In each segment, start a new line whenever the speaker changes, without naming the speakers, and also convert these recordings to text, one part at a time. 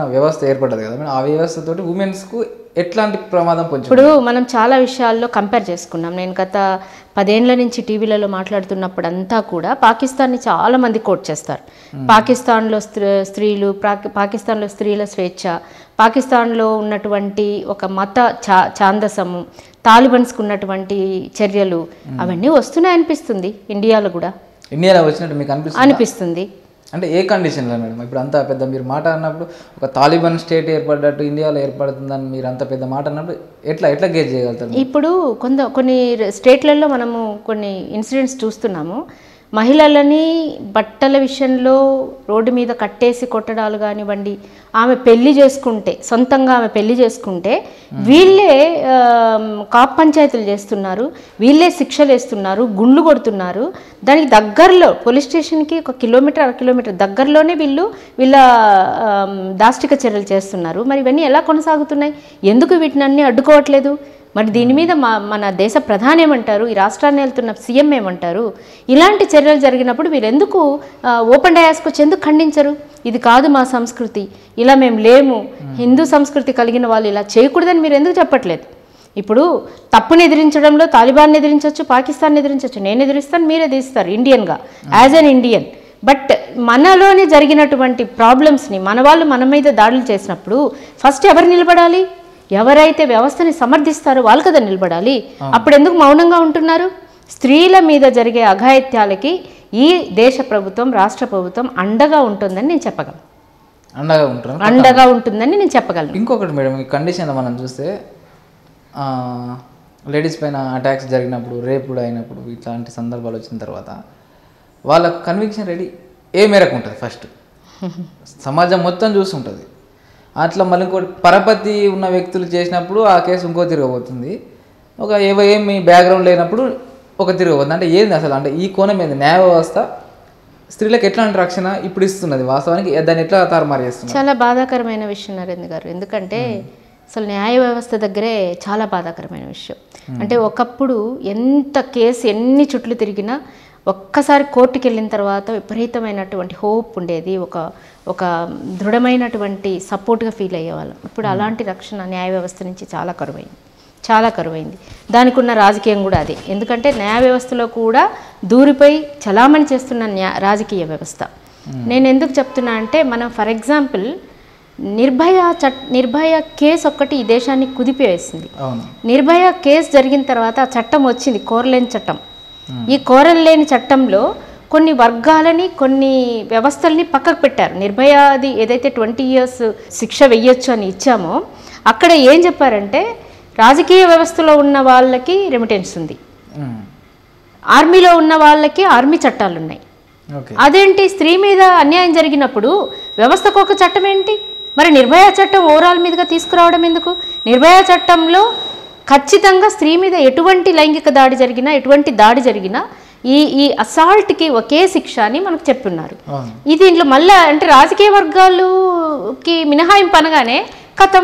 వ్యవస్థ ఏర్పడ్డది కదా మేడం ఆ వ్యవస్థతోటి ఉమెన్స్కు ఎట్లాంటి ప్రమాదం పొంచి
ఇప్పుడు మనం చాలా విషయాల్లో కంపేర్ చేసుకున్నాం నేను గత పదేళ్ల నుంచి టీవీలలో మాట్లాడుతున్నప్పుడు అంతా కూడా పాకిస్తాన్ని చాలా మంది కోట్ చేస్తారు పాకిస్తాన్లో స్త్రీ స్త్రీలు పాకి- పాకిస్తాన్లో స్త్రీల స్వేచ్ఛ పాకిస్తాన్లో ఉన్నటువంటి ఒక మత చా ఛాందసము తాలిబన్స్కు ఉన్నటువంటి చర్యలు అవన్నీ వస్తున్నాయి అనిపిస్తుంది ఇండియాలో కూడా
ఇండియాలో వచ్చినట్టు మీకు అనిపిస్తుంది
అనిపిస్తుంది
అంటే ఏ కండిషన్లో మేడం ఇప్పుడు అంత పెద్ద మీరు మాట అన్నప్పుడు ఒక తాలిబాన్ స్టేట్ ఏర్పడ్డట్టు ఇండియాలో ఏర్పడుతుందని మీరు అంత పెద్ద మాట అన్నప్పుడు ఎట్లా ఎట్లా గేజ్ చేయగలుగుతారు
ఇప్పుడు కొంత కొన్ని స్టేట్లలో మనము కొన్ని ఇన్సిడెంట్స్ చూస్తున్నాము మహిళలని బట్టల విషయంలో రోడ్డు మీద కట్టేసి కొట్టడాలు కానివ్వండి ఆమె పెళ్లి చేసుకుంటే సొంతంగా ఆమె పెళ్లి చేసుకుంటే వీళ్ళే ఆమ్, కాప్ పంచాయతీలు చేస్తున్నారు వీళ్ళే శిక్షలు వేస్తున్నారు గుండ్లు కొడుతున్నారు దానికి దగ్గరలో పోలీస్ స్టేషన్కి ఒక కిలోమీటర్ అర కిలోమీటర్ దగ్గరలోనే వీళ్ళు వీళ్ళ ఆమ్, దాష్టిక చర్యలు చేస్తున్నారు మరి ఇవన్నీ ఎలా కొనసాగుతున్నాయి ఎందుకు వీటిని అన్ని అడ్డుకోవట్లేదు మరి దీని మీద మా మన దేశ ప్రధాని ఏమంటారు ఈ రాష్ట్రాన్ని వెళ్తున్న సీఎం ఏమంటారు ఇలాంటి చర్యలు జరిగినప్పుడు మీరు ఎందుకు ఆ, ఓపెన్ డయాస్కి వచ్చి ఎందుకు ఖండించరు ఇది కాదు మా సంస్కృతి ఇలా మేము లేము హిందూ సంస్కృతి కలిగిన వాళ్ళు ఇలా చేయకూడదని మీరు ఎందుకు చెప్పట్లేదు ఇప్పుడు తప్పుని ఎదిరించడంలో తాలిబాన్ ఎదిరించవచ్చు పాకిస్తాన్ ఎదిరించవచ్చు నేను ఎదిరిస్తాను మీరు ఎదిరిస్తారు ఇండియన్గా యాజ్ అన్ ఇండియన్ బట్ మనలోనే జరిగినటువంటి ప్రాబ్లమ్స్ని మన వాళ్ళు మన మీద దాడులు చేసినప్పుడు ఫస్ట్ ఎవరు నిలబడాలి ఎవరైతే వ్యవస్థని సమర్థిస్తారో వాళ్ళు కదా నిలబడాలి అప్పుడు ఎందుకు మౌనంగా ఉంటున్నారు స్త్రీల మీద జరిగే అఘాయిత్యాలకి ఈ దేశ ప్రభుత్వం రాష్ట్ర ప్రభుత్వం అండగా ఉంటుందని నేను చెప్పగలను
అండగా ఉంటారు
అండగా ఉంటుందని నేను చెప్పగలను
ఇంకొకటి మేడం ఈ కండిషన్లో మనం చూస్తే లేడీస్ పైన అటాక్స్ జరిగినప్పుడు రేపుడు అయినప్పుడు ఇట్లాంటి సందర్భాలు వచ్చిన తర్వాత వాళ్ళ కన్విక్షన్ రెడీ ఏ మేరకు ఉంటుంది ఫస్ట్ సమాజం మొత్తం చూస్తుంటుంది అట్లా మళ్ళీ ఇంకోటి పరపతి ఉన్న వ్యక్తులు చేసినప్పుడు ఆ కేసు ఇంకో తిరగబోతుంది ఒక ఏవో ఏమి బ్యాక్గ్రౌండ్ లేనప్పుడు ఒక తిరగబోతుంది అంటే ఏంది అసలు అంటే ఈ కోణం ఏంది న్యాయ వ్యవస్థ స్త్రీలకు ఎట్లాంటి రక్షణ ఇప్పుడు ఇస్తున్నది వాస్తవానికి దాన్ని ఎట్లా తారుమారు చేస్తున్నారు
చాలా బాధాకరమైన విషయం నరేంద్ర గారు ఎందుకంటే అసలు న్యాయ వ్యవస్థ దగ్గరే చాలా బాధాకరమైన విషయం అంటే ఒకప్పుడు ఎంత కేసు ఎన్ని చుట్లు తిరిగినా ఒక్కసారి కోర్టుకి వెళ్ళిన తర్వాత విపరీతమైనటువంటి హోప్ ఉండేది ఒక ఒక దృఢమైనటువంటి సపోర్ట్గా ఫీల్ అయ్యేవాళ్ళం ఇప్పుడు అలాంటి రక్షణ న్యాయ వ్యవస్థ నుంచి చాలా కరువైంది చాలా కరువైంది దానికి ఉన్న రాజకీయం కూడా అదే ఎందుకంటే న్యాయ వ్యవస్థలో కూడా దూరిపోయి చలామణి చేస్తున్న న్యా రాజకీయ వ్యవస్థ నేను ఎందుకు చెప్తున్నా అంటే మనం ఫర్ ఎగ్జాంపుల్ నిర్భయ చట్ నిర్భయ కేసు ఒక్కటి ఈ దేశాన్ని కుదిపివేసింది
అవును
నిర్భయ కేసు జరిగిన తర్వాత ఆ చట్టం వచ్చింది కోరలేని చట్టం ఈ కోరలేని చట్టంలో కొన్ని వర్గాలని కొన్ని వ్యవస్థల్ని పక్కకు పెట్టారు నిర్భయాది ఏదైతే ట్వంటీ ఇయర్స్ శిక్ష వెయ్యొచ్చు అని ఇచ్చామో అక్కడ ఏం చెప్పారంటే రాజకీయ వ్యవస్థలో ఉన్న వాళ్ళకి రెమిటెన్స్ ఉంది
ఉమ్.
ఆర్మీలో ఉన్న వాళ్ళకి ఆర్మీ చట్టాలు ఉన్నాయి
ఓకే
అదేంటి స్త్రీ మీద అన్యాయం జరిగినప్పుడు వ్యవస్థకు ఒక చట్టం ఏంటి మరి నిర్భయ చట్టం ఓవరాల్ మీదుగా తీసుకురావడం ఎందుకు నిర్భయ చట్టంలో ఖచ్చితంగా స్త్రీ మీద ఎటువంటి లైంగిక దాడి జరిగినా ఎటువంటి దాడి జరిగినా ఈ ఈ అసాల్ట్కి ఒకే శిక్ష అని మనకు చెప్పున్నారు
అవును
ఈ దీంట్లో మళ్ళా అంటే రాజకీయ వర్గాలుకి మినహాయింపు అనగానే కథం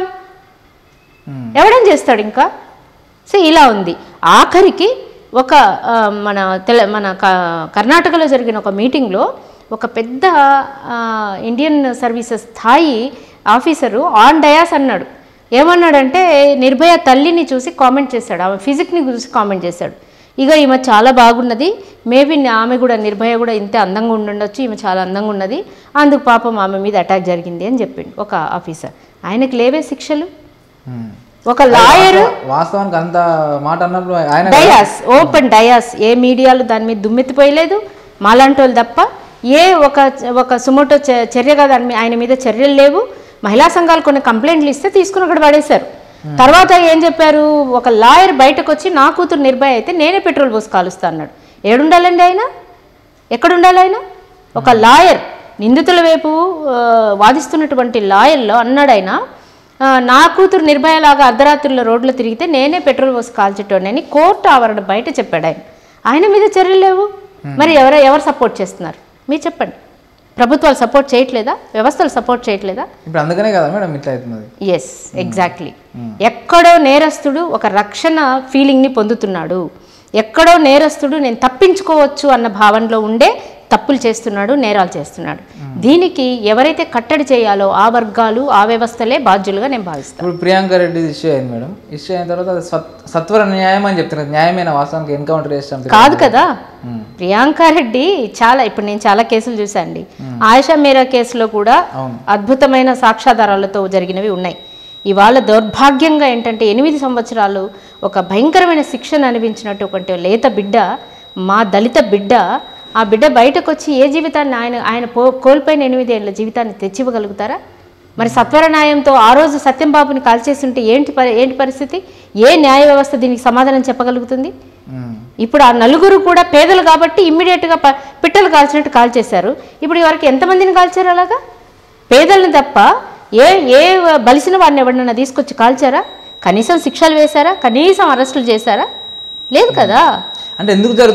ఉమ్.
ఎవడేం చేస్తాడు ఇంకా సో ఇలా ఉంది ఆఖరికి ఒక ఆ, మన తెల మన క- కర్ణాటకలో జరిగిన ఒక మీటింగ్లో ఒక పెద్ద ఆ, ఇండియన్ సర్వీసెస్ స్థాయి ఆఫీసరు ఆన్ డయాస్ అన్నాడు ఏమన్నాడంటే నిర్భయ తల్లిని చూసి కామెంట్ చేశాడు ఆమె ఫిజిక్ని చూసి కామెంట్ చేశాడు ఇక ఈమె చాలా బాగున్నది మేబీ ఆమె కూడా నిర్భయ కూడా ఇంతే అందంగా ఉండుండొచ్చు ఈమె చాలా అందంగా ఉన్నది అందుకు పాపం ఆమె మీద అటాక్ జరిగింది అని చెప్పిండు ఒక ఆఫీసర్ ఆయనకు లేవే శిక్షలు
ఉమ్.
ఒక లాయర్
వాస్తవానికి అంత మాట అన్నప్పుడు ఆయన
డయాస్ ఓపెన్ డయాస్ ఏ మీడియాలు దాని మీద దుమ్మెత్తిపోయలేదు మాలాంటి వాళ్ళు తప్ప ఏ ఒక ఒక సుమోటో చ- చర్యగా దాని మీద ఆయన మీద చర్యలు లేవు మహిళా సంఘాలు కొన్ని కంప్లైంట్లు ఇస్తే తీసుకుని అక్కడ పడేశారు తర్వాత ఏం చెప్పారు ఒక లాయర్ బయటకు వచ్చి నా కూతురు నిర్భయ అయితే నేనే పెట్రోల్ పోసి కాలుస్తా అన్నాడు ఏడుండాలండి ఆయన ఎక్కడుండాలి ఆయన ఒక లాయర్ నిందితుల వైపు ఆ, వాదిస్తున్నటువంటి లాయర్లో అన్నాడు ఆయన ఆ, నా కూతురు నిర్భయలాగా అర్ధరాత్రుల్లో రోడ్లో తిరిగితే నేనే పెట్రోల్ పోసి కాల్చేటోడని కోర్టు ఆవరణ బయట చెప్పాడు ఆయన ఆయన మీద చర్యలు లేవు మరి ఎవరు ఎవరు సపోర్ట్ చేస్తున్నారు మీరు చెప్పండి ప్రభుత్వాలు సపోర్ట్ చేయట్లేదా వ్యవస్థలు సపోర్ట్ చేయట్లేదా
ఇప్పుడు అందుకనే కదా మేడం ఇట్లా అవుతున్నది
ఎస్ ఎగ్జాక్ట్లీ ఎక్కడో నేరస్తుడు ఒక రక్షణ ఫీలింగ్ని పొందుతున్నాడు ఎక్కడో నేరస్తుడు నేను తప్పించుకోవచ్చు అన్న భావనలో ఉండే తప్పులు చేస్తున్నాడు నేరాలు చేస్తున్నాడు దీనికి ఎవరైతే కట్టడి చేయాలో ఆ వర్గాలు ఆ వ్యవస్థలే బాధ్యులుగా నేను భావిస్తాను
ఇప్పుడు ప్రియాంక రెడ్డి ఇష్యూ అయింది మేడం ఇష్యూ అయిన తర్వాత అది సత్- సత్వర న్యాయం అని చెప్తున్నారు న్యాయమైన వాస్తవానికి ఎన్కౌంటర్ చేస్తాం
కాదు కదా
మ్మ్.
ప్రియాంక రెడ్డి చాలా ఇప్పుడు నేను చాలా కేసులు చూశాండి ఆయిషా మీరా కేసులో కూడా
అవును.
అద్భుతమైన సాక్ష్యాధారాలతో జరిగినవి ఉన్నాయి ఇవాళ దౌర్భాగ్యంగా ఏంటంటే ఎనిమిది సంవత్సరాలు ఒక భయంకరమైన శిక్షను అనిపించినటువంటి లేత బిడ్డ మా దళిత బిడ్డ ఆ బిడ్డ బయటకు వచ్చి ఏ జీవితాన్ని ఆయన ఆయన పో కోల్పోయిన ఎనిమిది ఏళ్ళ జీవితాన్ని తెచ్చివ్వగలుగుతారా మరి సత్వర న్యాయంతో ఆ రోజు సత్యంబాబుని కాల్చేసి ఉంటే ఏంటి పరి ఏంటి పరిస్థితి ఏ న్యాయ వ్యవస్థ దీనికి సమాధానం చెప్పగలుగుతుంది
మ్మ్.
ఇప్పుడు ఆ నలుగురు కూడా పేదలు కాబట్టి ఇమ్మీడియట్గా ప పిట్టలు కాల్చినట్టు కాల్చేశారు ఇప్పుడు ఈ వరకు ఎంతమందిని కాల్చారు అలాగా పేదల్ని తప్ప ఏ ఏ బలిసిన వాడిని ఎవరినైనా తీసుకొచ్చి కాల్చారా కనీసం శిక్షలు వేశారా కనీసం అరెస్టులు చేశారా లేదు కదా
అంటే ఎందుకు జరుగుతుంది